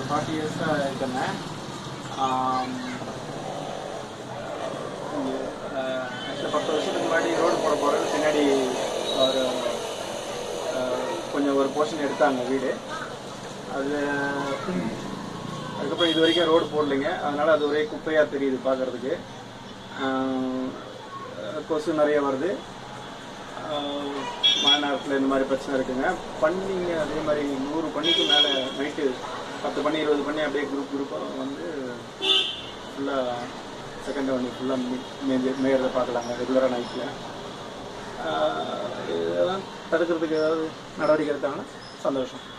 forty இயர்ஸாக இருக்கேங்க ஆக்சுவலாக பத்து வருஷத்துக்கு முன்னாடி ரோடு போட போகிறது பின்னாடி ஒரு ஆஹ், கொஞ்சம் ஒரு போர்ஷன் எடுத்தாங்க வீடு அது அதுக்கப்புறம் இது வரைக்கும் ரோடு போடலைங்க அதனால அது ஒரே குப்பையாக தெரியுது பார்க்கறதுக்கு ஆஹ், கொசு நிறைய வருது ஆஹ், மழை நேரத்தில் இந்த மாதிரி பிரச்சனை இருக்குங்க பண்ணிங்க அதே மாதிரி நூறு பண்ணிக்கு மேலே நைட்டு பத்து பண்ணி இருபது பண்ணி அப்படியே குரூப் குரூப்பாக வந்து ஃபுல்லாக செகண்ட் வண்டி ஃபுல்லாக மேஞ்சு மேயறதை பார்க்கலாங்க ரெகுலராக நைட்டில் இதெல்லாம் தடுக்கிறதுக்கு ஏதாவது நடவடிக்கை எடுத்தாங்கன்னா சந்தோஷம்